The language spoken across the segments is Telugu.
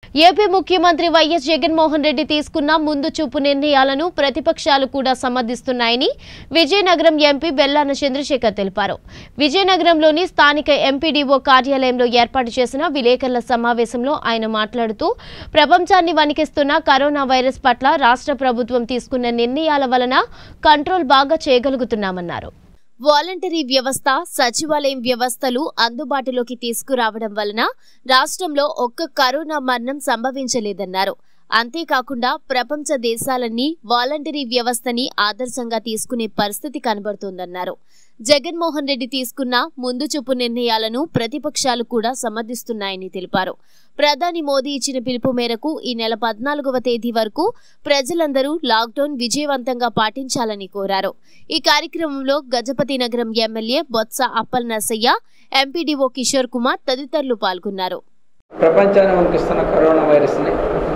ఏపీ ముఖ్యమంత్రి వైఎస్ జగన్మోహన్ రెడ్డి తీసుకున్న ముందు చూపు నిర్ణయాలను ప్రతిపక్షాలు కూడా సమర్థిస్తున్నాయని విజయనగరం ఎంపీ బెల్లాన చంద్రశేఖర్ తెలిపారు విజయనగరంలోని స్థానిక ఎంపీడీఓ కార్యాలయంలో ఏర్పాటు చేసిన విలేకరుల సమావేశంలో ఆయన మాట్లాడుతూ ప్రపంచాన్ని వణికిస్తున్న కరోనా వైరస్ పట్ల రాష్ట్ర ప్రభుత్వం తీసుకున్న నిర్ణయాల వలన కంట్రోల్ బాగా చేయగలుగుతున్నామన్నారు వాలంటరీ వ్యవస్థ సచివాలయం వ్యవస్థలు అందుబాటులోకి తీసుకురావడం వలన రాష్ట్రంలో ఒక్క కరోనా మరణం సంభవించలేదన్నారు అంతేకాకుండా ప్రపంచ దేశాలన్నీ వాలంటరీ వ్యవస్థని ఆదర్శంగా తీసుకునే పరిస్థితి కనబడుతోందన్నారు జగన్మోహన్ రెడ్డి తీసుకున్న ముందు చూపు నిర్ణయాలను ప్రతిపక్షాలు కూడా సమర్థిస్తున్నాయని తెలిపారు ప్రధాని మోదీ ఇచ్చిన పిలుపు మేరకు ఈ నెల పద్నాలుగవ తేదీ వరకు ప్రజలందరూ లాక్డౌన్ విజయవంతంగా పాటించాలని కోరారు ఈ కార్యక్రమంలో గజపతి నగరం ఎమ్మెల్యే బొత్స అప్పల్ నర్సయ్య ఎంపీడీఓ కిషోర్ కుమార్ తదితరులు పాల్గొన్నారు ప్రపంచాన్ని వణికిస్తున్న కరోనా వైరస్ని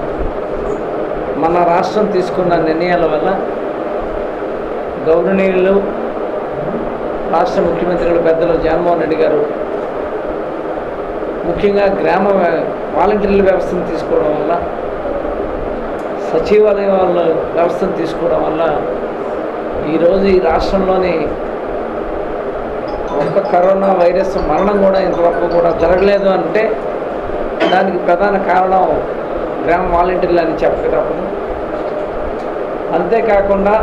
మన రాష్ట్రం తీసుకున్న నిర్ణయాల వల్ల గౌరవనీయులు రాష్ట్ర ముఖ్యమంత్రులు పెద్దలు జగన్మోహన్ రెడ్డి గారు ముఖ్యంగా గ్రామ వ్య- వాలంటీర్ల వ్యవస్థను తీసుకోవడం వల్ల సచివాలయం వాళ్ళ వ్యవస్థను తీసుకోవడం వల్ల ఈరోజు ఈ రాష్ట్రంలోని ఒక్క కరోనా వైరస్ మరణం కూడా ఇంతవరకు కూడా జరగలేదు అంటే దానికి ప్రధాన కారణం గ్రామ వాలంటీర్లు అని చెప్పక తప్పదు అంతేకాకుండా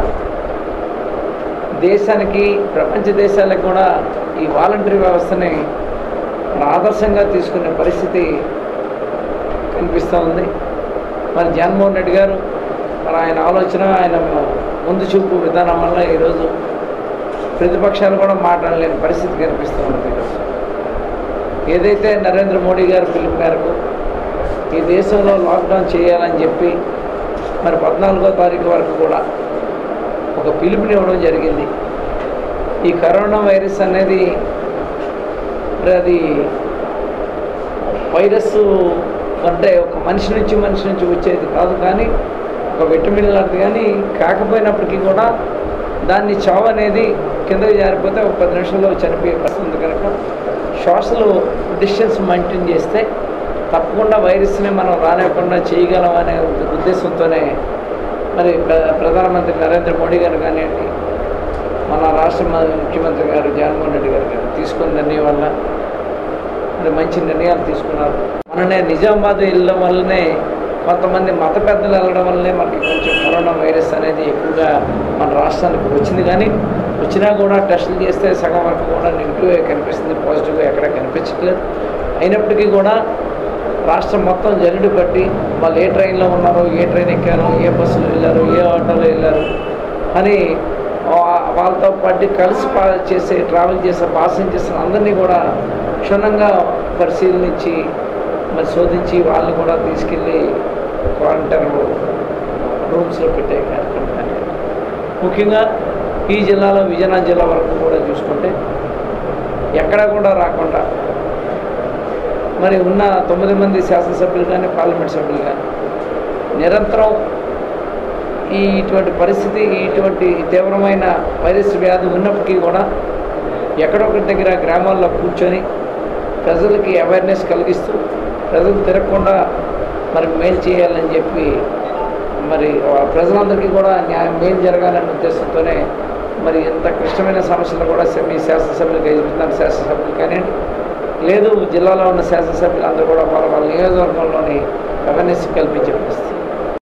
దేశానికి ప్రపంచ దేశాలకు కూడా ఈ వాలంటరీ వ్యవస్థని మన ఆదర్శంగా తీసుకునే పరిస్థితి కనిపిస్తూ ఉంది మరి జగన్మోహన్ రెడ్డి గారు మరి ఆయన ఆలోచన ఆయన ముందు చూపు విధానం వల్ల ఈరోజు ప్రతిపక్షాలు కూడా మాట్లాడలేని పరిస్థితి కనిపిస్తూ ఉంది ఈరోజు ఏదైతే నరేంద్ర మోడీ గారు పిలుపు మేరకు ఈ దేశంలో లాక్డౌన్ చేయాలని చెప్పి మరి పద్నాలుగో తారీఖు వరకు కూడా ఒక పిలుపునివ్వడం జరిగింది ఈ కరోనా వైరస్ అనేది మరి అది వైరస్ అంటే ఒక మనిషి నుంచి మనిషి నుంచి వచ్చేది కాదు కానీ ఒక విటమిన్ లాంటిది కానీ కాకపోయినప్పటికీ కూడా దాన్ని చావు అనేది కిందకి జారిపోతే ఒక పది నిమిషాల్లో చనిపోయే పరిస్థితి ఉంది కనుక సోషల్ డిస్టెన్స్ మెయింటైన్ చేస్తే తప్పకుండా వైరస్ని మనం రానివ్వకుండా చేయగలం అనే ఉద్దేశంతోనే మరి ప్ర- ప్రధానమంత్రి నరేంద్ర మోడీ గారు కానివ్వండి మన రాష్ట్ర మ- ముఖ్యమంత్రి గారు జగన్మోహన్ రెడ్డి గారు కానీ తీసుకున్న నిర్ణయం వల్ల మరి మంచి నిర్ణయాలు తీసుకున్నారు మననే నిజామాబాద్ వెళ్ళడం వల్లనే కొంతమంది మత పెద్దలు వెళ్ళడం వల్లనే మనకి కొంచెం కరోనా వైరస్ అనేది ఎక్కువగా మన రాష్ట్రానికి వచ్చింది కానీ వచ్చినా కూడా టెస్టులు చేస్తే సగం వరకు కూడా నెగిటివ్ కనిపిస్తుంది పాజిటివ్గా ఎక్కడ కనిపించట్లేదు అయినప్పటికీ కూడా రాష్ట్రం మొత్తం జల్లెడు పట్టి వాళ్ళు ఏ ట్రైన్లో ఉన్నారో ఏ ట్రైన్ ఎక్కారో ఏ బస్సులో వెళ్ళారు ఏ ఆటోలో వెళ్ళారు అని వా- వాళ్ళతో పాటు కలిసి పా- చేసే ట్రావెల్ చేసే పాసెంజర్స్ అందరినీ కూడా క్షుణ్ణంగా పరిశీలించి మరి శోధించి వాళ్ళని కూడా తీసుకెళ్ళి క్వారంటైన్ రూమ్స్లో పెట్టే కార్యక్రమం కానీ ముఖ్యంగా ఈ జిల్లాలో విజయనగరం జిల్లా వరకు కూడా చూసుకుంటే ఎక్కడా కూడా రాకుండా మరి ఉన్న తొమ్మిది మంది శాసనసభ్యులు కానీ పార్లమెంట్ సభ్యులు కానీ నిరంతరం ఈ ఇటువంటి పరిస్థితి ఇటువంటి తీవ్రమైన వైరస్ వ్యాధి ఉన్నప్పటికీ కూడా ఎక్కడొక్కడి దగ్గర గ్రామాల్లో కూర్చొని ప్రజలకి అవేర్నెస్ కలిగిస్తూ ప్రజలు తిరగకుండా మరి మేలు చేయాలని చెప్పి మరి ఆ ప్రజలందరికీ కూడా న్యాయం మేలు జరగాలనే ఉద్దేశంతోనే మరి ఇంత క్లిష్టమైన సమస్యలు కూడా మీ శాసనసభ్యులకు ఎదుగుతున్న శాసనసభ్యులు కానివ్వండి లేదు జిల్లాలో ఉన్న శాసనసభ్యులు అందరూ కూడా వాళ్ళ వాళ్ళ నియోజకవర్గంలోని అవేర్నెస్ కల్పించే పరిస్థితి